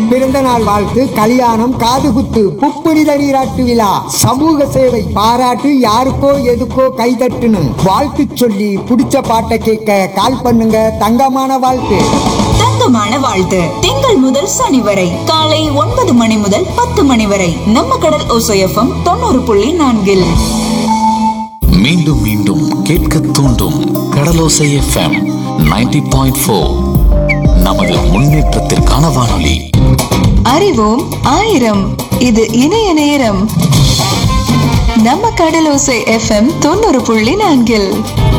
பிறந்த நாள் வாழ்த்து கல்யாணம் காதுகுத்து புப்புனித நீராட்டு விழா சமூக சேவை பாராட்டு யாருக்கோ எதுக்கோ கைதட்டுன்னு வாழ்த்து சொல்லி பிடிச்ச பாட்டை கேட்க கால் பண்ணுங்க தங்கமான வாழ்த்து தங்கமான வாழ்த்து திங்கள் முதல் சனி வரை காலை ஒன்பது மணி முதல் பத்து மணி வரை நம்ம கடல் ஓசையஃபம் தொண்ணூறு புள்ளி நான்கில் மீண்டும் மீண்டும் கேட்க தூண்டும் கடலோசை எஃப்எம் 90.4 பாயிண்ட் ஃபோர் நமது முன்னேற்றத்திற்கான வானொலி அறிவோம் ஆயிரம் இது இணைய நேரம் நம்ம கடலோசை எஃப்எம் தொண்ணூறு புள்ளி நான்கில்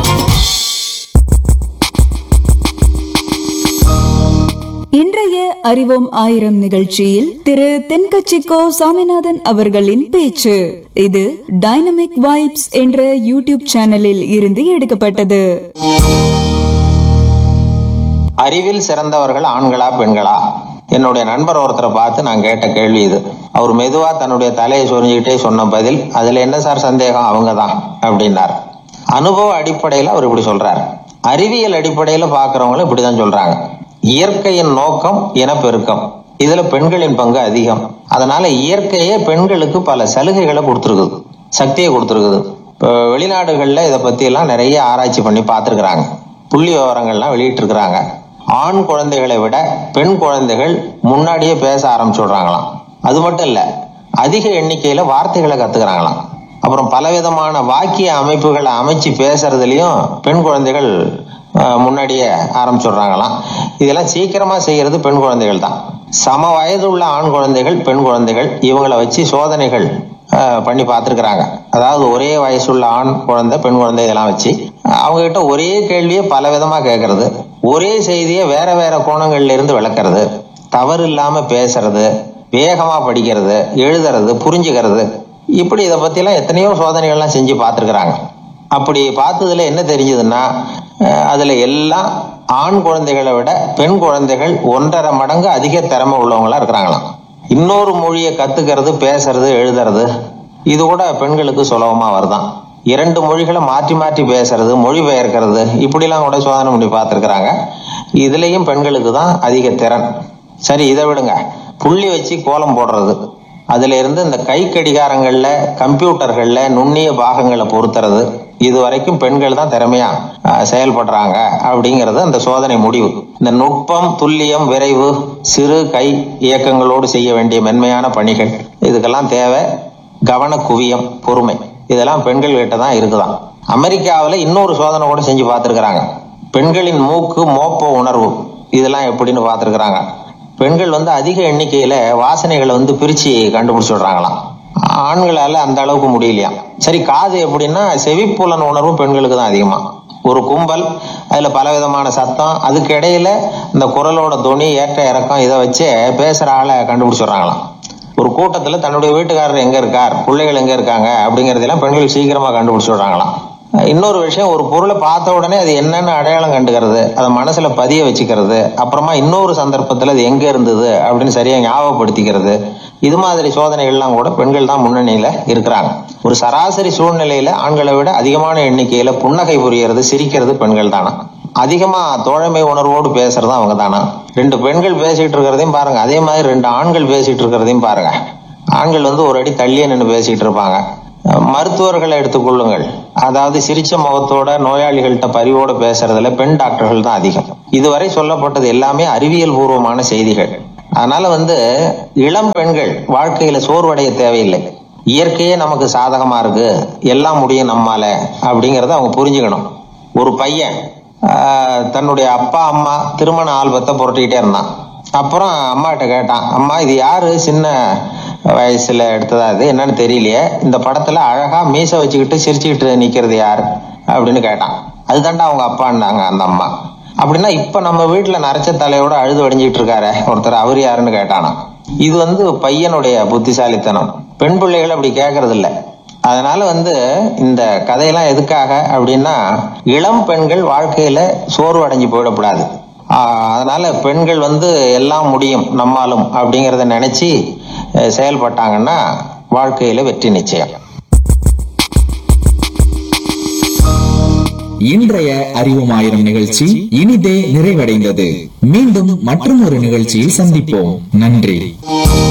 இன்றைய அறிவோம் ஆயிரம் நிகழ்ச்சியில் திரு தென்கட்சிக்கோ சாமிநாதன் அவர்களின் பேச்சு இது டைனமிக் வைப்ஸ் என்ற யூடியூப் சேனலில் இருந்து எடுக்கப்பட்டது அறிவில் சிறந்தவர்கள் ஆண்களா பெண்களா என்னுடைய நண்பர் ஒருத்தரை பார்த்து நான் கேட்ட கேள்வி இது அவர் மெதுவா தன்னுடைய தலையை சொரிஞ்சுக்கிட்டே சொன்ன பதில் அதுல என்ன சார் சந்தேகம் அவங்க தான் அப்படின்னார் அனுபவ அடிப்படையில் அவர் இப்படி சொல்றார் அறிவியல் அடிப்படையில பாக்குறவங்களும் இப்படிதான் சொல்றாங்க இயற்கையின் நோக்கம் இனப்பெருக்கம் இதுல பெண்களின் பங்கு அதிகம் அதனால இயற்கையே பெண்களுக்கு பல சலுகைகளை கொடுத்துருக்குது சக்தியை கொடுத்துருக்குது இப்போ வெளிநாடுகள்ல இதை பத்தி எல்லாம் நிறைய ஆராய்ச்சி பண்ணி பார்த்துருக்குறாங்க புள்ளி விவரங்கள்லாம் வெளியிட்டிருக்கிறாங்க ஆண் குழந்தைகளை விட பெண் குழந்தைகள் முன்னாடியே பேச ஆரம்பிச்சுடுறாங்களாம் அது மட்டும் இல்ல அதிக எண்ணிக்கையில வார்த்தைகளை கத்துக்கிறாங்களாம் அப்புறம் பலவிதமான வாக்கிய அமைப்புகளை அமைச்சு பேசுறதுலயும் பெண் குழந்தைகள் அஹ், முன்னாடியே ஆரம்பிச்சுடுறாங்களாம் இதெல்லாம் சீக்கிரமா செய்யறது பெண் குழந்தைகள் தான் சம வயது உள்ள ஆண் குழந்தைகள் பெண் குழந்தைகள் இவங்களை வச்சு சோதனைகள் அஹ், பண்ணி பார்த்துருக்குறாங்க அதாவது ஒரே வயசுள்ள ஆண் குழந்தை பெண் குழந்தை இதெல்லாம் வச்சு அவங்க கிட்ட ஒரே கேள்வியை பல விதமா கேட்கறது ஒரே செய்தியை வேற வேற கோணங்கள்ல இருந்து விளக்குறது தவறு இல்லாம பேசுறது வேகமா படிக்கிறது எழுதுறது புரிஞ்சுக்கிறது இப்படி இதை பத்திலாம் எத்தனையோ சோதனைகள்லாம் செஞ்சு பார்த்துருக்குறாங்க அப்படி பார்த்ததுல என்ன தெரிஞ்சதுன்னா அஹ், அதுல எல்லாம் ஆண் குழந்தைகளை விட பெண் குழந்தைகள் ஒன்றரை மடங்கு அதிக திறமை உள்ளவங்களா இருக்கிறாங்களாம் இன்னொரு மொழியை கத்துக்கிறது பேசுறது எழுதுறது இது கூட பெண்களுக்கு சுலபமா வருதான் இரண்டு மொழிகளை மாற்றி மாற்றி பேசுறது மொழிபெயர்க்கிறது இப்படிலாம் கூட சோதனை பண்ணி பார்த்துருக்குறாங்க இதுலயும் பெண்களுக்கு தான் அதிக திறன் சரி இதை விடுங்க புள்ளி வச்சு கோலம் போடுறது அதுல இருந்து இந்த கை கடிகாரங்கள்ல கம்ப்யூட்டர்கள்ல நுண்ணிய பாகங்களை பொருத்துறது இது வரைக்கும் பெண்கள் தான் திறமையா அஹ், செயல்படுறாங்க அப்படிங்கிறது அந்த சோதனை முடிவு இந்த நுட்பம் துல்லியம் விரைவு சிறு கை இயக்கங்களோடு செய்ய வேண்டிய மென்மையான பணிகள் இதுக்கெல்லாம் தேவை கவன குவியம் பொறுமை இதெல்லாம் பெண்கள் கிட்ட தான் இருக்குதாம் அமெரிக்காவுல இன்னொரு சோதனை கூட செஞ்சு பார்த்திருக்கிறாங்க பெண்களின் மூக்கு மோப்ப உணர்வு இதெல்லாம் எப்படின்னு பார்த்திருக்கிறாங்க பெண்கள் வந்து அதிக எண்ணிக்கையில வாசனைகளை வந்து பிரிச்சு கண்டுபிடிச்சு விடுறாங்களாம் ஆண்களால அந்த அளவுக்கு முடியலையாம் சரி காது எப்படின்னா செவிப்புலன் உணர்வும் பெண்களுக்கு தான் அதிகமா ஒரு கும்பல் அதுல பலவிதமான சத்தம் அதுக்கு இடையில இந்த குரலோட துணி ஏற்ற இறக்கம் இதை வச்சே பேசுற ஆளை கண்டுபிடிச்சிடுறாங்களாம் ஒரு கூட்டத்துல தன்னுடைய வீட்டுக்காரர் எங்க இருக்கார் பிள்ளைகள் எங்க இருக்காங்க அப்படிங்கறதெல்லாம் பெண்கள் சீக்கிரமா கண்டுபிடிச்சு விடுறாங்களாம் இன்னொரு விஷயம் ஒரு பொருளை பார்த்த உடனே அது என்னன்னு அடையாளம் கண்டுக்கிறது அதை மனசுல பதிய வச்சுக்கிறது அப்புறமா இன்னொரு சந்தர்ப்பத்துல அது எங்க இருந்தது அப்படின்னு சரியா ஞாபகப்படுத்திக்கிறது இது மாதிரி சோதனைகள்லாம் கூட பெண்கள் தான் முன்னணியில இருக்கிறாங்க ஒரு சராசரி சூழ்நிலையில ஆண்களை விட அதிகமான எண்ணிக்கையில புன்னகை புரியறது சிரிக்கிறது பெண்கள் தானா அதிகமா தோழமை உணர்வோடு பேசுறதும் அவங்க தானா ரெண்டு பெண்கள் பேசிட்டு இருக்கிறதையும் பாருங்க அதே மாதிரி ரெண்டு ஆண்கள் பேசிட்டு இருக்கிறதையும் பாருங்க ஆண்கள் வந்து ஒரு அடி தள்ளியே நின்று பேசிட்டு இருப்பாங்க அஹ் மருத்துவர்களை எடுத்துக்கொள்ளுங்கள் அதாவது சிரிச்ச முகத்தோட நோயாளிகள்கிட்ட பரிவோட பேசுறதுல பெண் டாக்டர்கள் தான் அதிகம் இதுவரை சொல்லப்பட்டது எல்லாமே அறிவியல் பூர்வமான செய்திகள் அதனால வந்து இளம் பெண்கள் வாழ்க்கையில சோர்வடைய தேவையில்லை இயற்கையே நமக்கு சாதகமா இருக்கு எல்லாம் முடியும் நம்மால அப்படிங்கறத அவங்க புரிஞ்சுக்கணும் ஒரு பையன் ஆஹ், தன்னுடைய அப்பா அம்மா திருமண ஆல்பத்தை புரட்டிக்கிட்டே இருந்தான் அப்புறம் அம்மாட்ட கேட்டான் அம்மா இது யாரு சின்ன வயசுல எடுத்ததா இது என்னன்னு தெரியலையே இந்த படத்துல அழகா மீசை வச்சுக்கிட்டு சிரிச்சுக்கிட்டு நிக்கிறது யாரு அப்படின்னு கேட்டான் அதுதான்டா அவங்க அப்பான்னாங்க அந்த அம்மா அப்படின்னா இப்ப நம்ம வீட்டுல நரைச்ச தலையோட அழுது வடிஞ்சிட்டு இருக்காரு ஒருத்தர் அவர் யாருன்னு கேட்டானா இது வந்து பையனுடைய புத்திசாலித்தனம் பெண் பிள்ளைகள் அப்படி கேட்கறது இல்ல அதனால வந்து இந்த கதையெல்லாம் எதுக்காக அப்படின்னா இளம் பெண்கள் வாழ்க்கையில சோர்வு அடைஞ்சு போயிடக்கூடாது ஆஹ் அதனால பெண்கள் வந்து எல்லாம் முடியும் நம்மாலும் அப்படிங்கறத நினைச்சு அஹ், செயல்பட்டாங்கன்னா வாழ்க்கையில வெற்றி நிச்சயம் இன்றைய அறிவுமாயிரம் நிகழ்ச்சி இனிதே நிறைவடைந்தது மீண்டும் மற்றும் ஒரு நிகழ்ச்சியில் சந்திப்போம் நன்றி